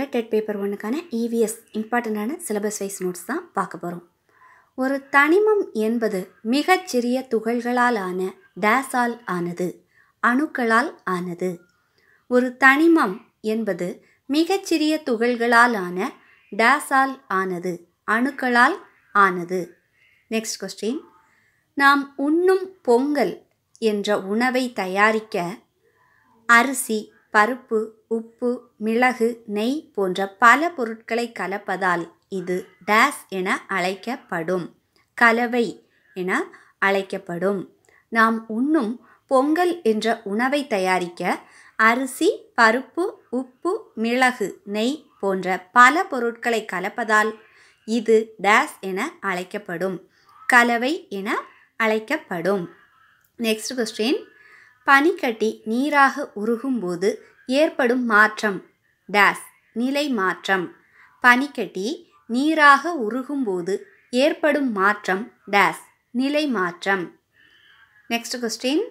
வீடியோவில் TET paper ஒன்றுக்கான EVS இம்பார்ட்டண்ட்டான சிலபஸ் வைஸ் நோட்ஸ் தான் பார்க்க போகிறோம் ஒரு தனிமம் என்பது மிகச்சிறிய துகள்களால் ஆன டேஸால் ஆனது அணுக்களால் ஆனது ஒரு தனிமம் என்பது மிகச்சிறிய துகள்களால் ஆன டேஸால் ஆனது அணுக்களால் ஆனது நெக்ஸ்ட் கொஸ்டின் நாம் உண்ணும் பொங்கல் என்ற உணவை தயாரிக்க அரிசி பருப்பு உப்பு மிளகு நெய் போன்ற பல பொருட்களை கலப்பதால் இது டேஸ் என அழைக்கப்படும் கலவை என அழைக்கப்படும் நாம் உண்ணும் பொங்கல் என்ற உணவை தயாரிக்க அரிசி பருப்பு உப்பு மிளகு நெய் போன்ற பல பொருட்களை கலப்பதால் இது டேஸ் என அழைக்கப்படும் கலவை என அழைக்கப்படும் நெக்ஸ்ட் கொஸ்டின் பனிக்கட்டி நீராக உருகும்போது ஏற்படும் மாற்றம் டேஸ் நிலை மாற்றம் பனிக்கட்டி நீராக உருகும்போது ஏற்படும் மாற்றம் டேஸ் நிலை மாற்றம் நெக்ஸ்ட் கொஸ்டின்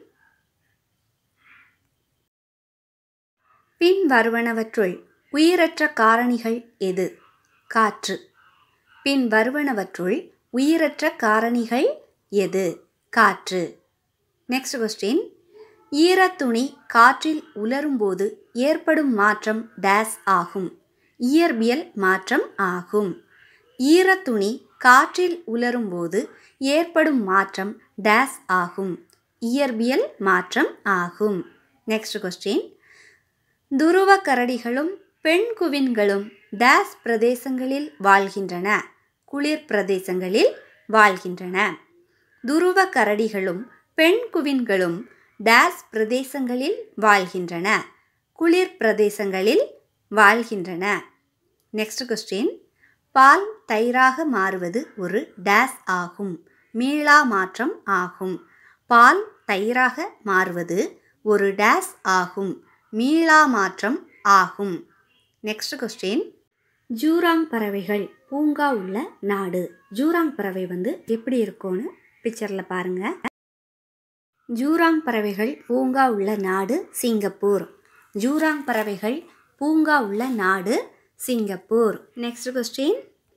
பின் வருவனவற்றுள் உயிரற்ற காரணிகள் எது காற்று பின் வருவனவற்றுள் உயிரற்ற காரணிகள் எது காற்று நெக்ஸ்ட் கொஸ்டின் ஈரத்துணி காற்றில் உலரும்போது ஏற்படும் மாற்றம் டேஸ் ஆகும் இயற்பியல் மாற்றம் ஆகும் ஈரத்துணி காற்றில் உலரும்போது ஏற்படும் மாற்றம் டேஸ் ஆகும் இயற்பியல் மாற்றம் ஆகும் நெக்ஸ்ட் கொஸ்டின் துருவ கரடிகளும் பெண் குவின்களும் டேஸ் பிரதேசங்களில் வாழ்கின்றன குளிர் பிரதேசங்களில் வாழ்கின்றன துருவ கரடிகளும் பெண் குவின்களும் டேஸ் பிரதேசங்களில் வாழ்கின்றன குளிர் பிரதேசங்களில் வாழ்கின்றன நெக்ஸ்ட் கொஸ்டின் பால் தயிராக மாறுவது ஒரு டேஸ் ஆகும் மீளா மாற்றம் ஆகும் பால் தயிராக மாறுவது ஒரு டேஸ் ஆகும் மீளா மாற்றம் ஆகும் நெக்ஸ்ட் கொஸ்டின் ஜூராங் பறவைகள் பூங்கா உள்ள நாடு ஜூராங் பறவை வந்து எப்படி இருக்கும்னு பிக்சரில் பாருங்கள் ஜூராங் பறவைகள் பூங்கா உள்ள நாடு சிங்கப்பூர் ஜூராங் பறவைகள் பூங்கா உள்ள நாடு சிங்கப்பூர் நெக்ஸ்ட் கொஸ்டின்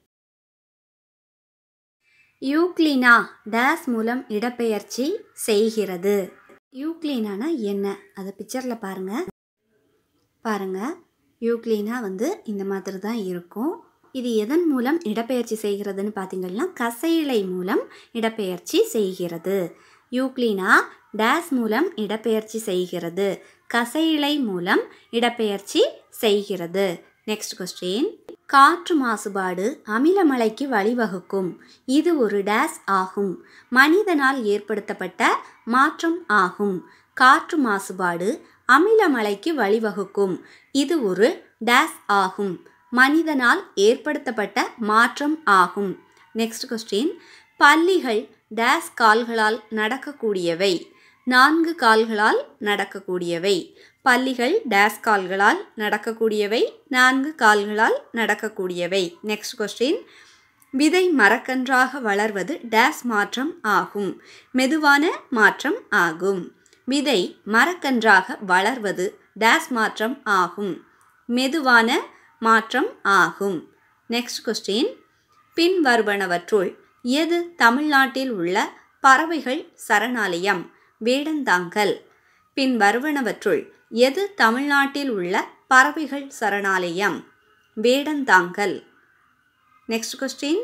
யூக்ளினா டேஸ் மூலம் இடப்பெயர்ச்சி செய்கிறது யூக்ளினானா என்ன அதை பிக்சரில் பாருங்கள் பாருங்கள் யூக்ளினா வந்து இந்த மாதிரி தான் இருக்கும் இது எதன் மூலம் இடப்பெயர்ச்சி செய்கிறதுன்னு பார்த்தீங்கன்னா கசையிலை மூலம் இடப்பெயர்ச்சி செய்கிறது யூக்ளினா டேஸ் மூலம் இடப்பெயர்ச்சி செய்கிறது கசையிலை மூலம் இடப்பெயர்ச்சி செய்கிறது நெக்ஸ்ட் கொஸ்டின் காற்று மாசுபாடு அமிலமலைக்கு வழிவகுக்கும் இது ஒரு டேஸ் ஆகும் மனிதனால் ஏற்படுத்தப்பட்ட மாற்றம் ஆகும் காற்று மாசுபாடு அமிலமலைக்கு வழிவகுக்கும் இது ஒரு டேஸ் ஆகும் மனிதனால் ஏற்படுத்தப்பட்ட மாற்றம் ஆகும் நெக்ஸ்ட் கொஸ்டின் பள்ளிகள் டேஸ் கால்களால் நடக்கக்கூடியவை நான்கு கால்களால் நடக்கக்கூடியவை பள்ளிகள் டேஸ் கால்களால் நடக்கக்கூடியவை நான்கு கால்களால் நடக்கக்கூடியவை நெக்ஸ்ட் கொஸ்டின் விதை மரக்கன்றாக வளர்வது டேஸ் மாற்றம் ஆகும் மெதுவான மாற்றம் ஆகும் விதை மரக்கன்றாக வளர்வது டேஸ் மாற்றம் ஆகும் மெதுவான மாற்றம் ஆகும் நெக்ஸ்ட் கொஸ்டின் பின் வருவனவற்றுள் எது தமிழ்நாட்டில் உள்ள பறவைகள் சரணாலயம் வேடந்தாங்கல் பின் வருவனவற்றுள் எது தமிழ்நாட்டில் உள்ள பறவைகள் சரணாலயம் வேடந்தாங்கல் நெக்ஸ்ட் கொஸ்டின்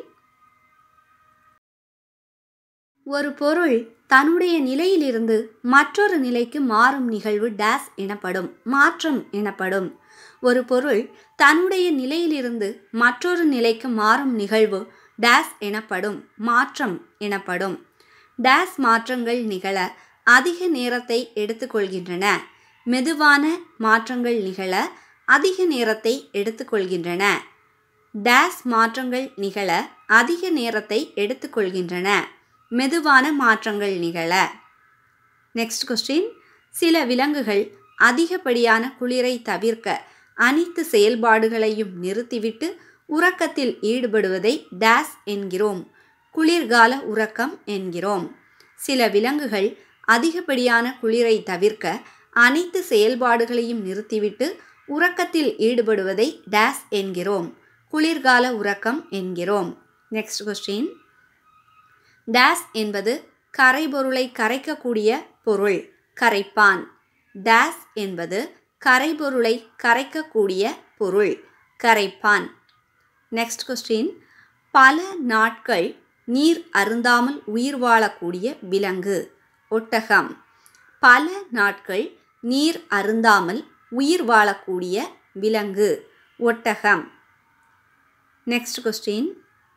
ஒரு பொருள் தன்னுடைய நிலையிலிருந்து மற்றொரு நிலைக்கு மாறும் நிகழ்வு டேஸ் எனப்படும் மாற்றம் எனப்படும் ஒரு பொருள் தன்னுடைய நிலையிலிருந்து மற்றொரு நிலைக்கு மாறும் நிகழ்வு டேஸ் எனப்படும் மாற்றம் எனப்படும் டேஸ் மாற்றங்கள் நிகழ அதிக நேரத்தை எடுத்துக்கொள்கின்றன மெதுவான மாற்றங்கள் நிகழ அதிக நேரத்தை எடுத்துக்கொள்கின்றன டேஸ் மாற்றங்கள் நிகழ அதிக நேரத்தை எடுத்துக்கொள்கின்றன மெதுவான மாற்றங்கள் நிகழ நெக்ஸ்ட் கொஸ்டின் சில விலங்குகள் அதிகப்படியான குளிரை தவிர்க்க அனைத்து செயல்பாடுகளையும் நிறுத்திவிட்டு உறக்கத்தில் ஈடுபடுவதை டேஸ் என்கிறோம் குளிர்கால உறக்கம் என்கிறோம் சில விலங்குகள் அதிகப்படியான குளிரை தவிர்க்க அனைத்து செயல்பாடுகளையும் நிறுத்திவிட்டு உறக்கத்தில் ஈடுபடுவதை டேஸ் என்கிறோம் குளிர்கால உறக்கம் என்கிறோம் நெக்ஸ்ட் கொஸ்டின் டேஸ் என்பது கரைபொருளை கரைக்கக்கூடிய பொருள் கரைப்பான் டேஸ் என்பது கரைபொருளை கரைக்கக்கூடிய பொருள் கரைப்பான் நெக்ஸ்ட் கொஸ்டின் பல நாட்கள் நீர் அருந்தாமல் உயிர் வாழக்கூடிய விலங்கு ஒட்டகம் பல நாட்கள் நீர் அருந்தாமல் உயிர் வாழக்கூடிய விலங்கு ஒட்டகம் நெக்ஸ்ட் கொஸ்டின்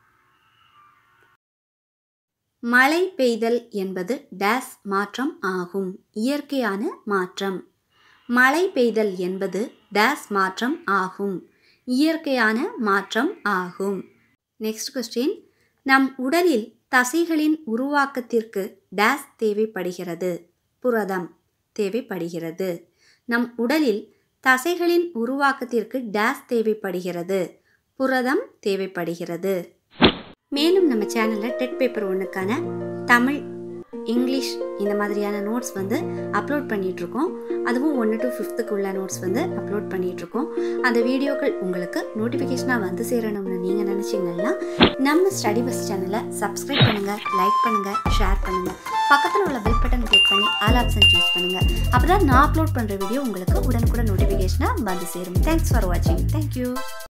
மழை பெய்தல் என்பது டேஸ் மாற்றம் ஆகும் இயற்கையான மாற்றம் மழை பெய்தல் என்பது டேஸ் மாற்றம் ஆகும் இயற்கையான மாற்றம் ஆகும் நெக்ஸ்ட் கொஸ்டின் நம் உடலில் தசைகளின் உருவாக்கத்திற்கு டேஸ் தேவைப்படுகிறது புரதம் தேவைப்படுகிறது நம் உடலில் தசைகளின் உருவாக்கத்திற்கு டேஸ் தேவைப்படுகிறது புரதம் தேவைப்படுகிறது மேலும் நம்ம சேனலில் டெட் பேப்பர் ஒன்றுக்கான தமிழ் இங்கிலீஷ் இந்த மாதிரியான நோட்ஸ் வந்து அப்லோட் பண்ணிகிட்ருக்கோம் அதுவும் ஒன்று டு ஃபிஃப்த்துக்கு உள்ள நோட்ஸ் வந்து அப்லோட் பண்ணிகிட்ருக்கோம் அந்த வீடியோக்கள் உங்களுக்கு நோட்டிஃபிகேஷனாக வந்து சேரணும்னு நீங்கள் நினச்சிங்கன்னா நம்ம ஸ்டடி பஸ் சேனலை சப்ஸ்கிரைப் பண்ணுங்கள் லைக் பண்ணுங்கள் ஷேர் பண்ணுங்கள் பக்கத்தில் உள்ள பெல் பட்டன் கிளிக் பண்ணி ஆல் ஆப்ஷன் சூஸ் பண்ணுங்கள் அப்போ தான் நான் அப்லோட் பண்ணுற வீடியோ உங்களுக்கு உடனுக்குடன் நோட்டிஃபிகேஷனாக வந்து சேரும் தேங்க்ஸ் ஃபார் வாட்சிங் தேங்க்யூ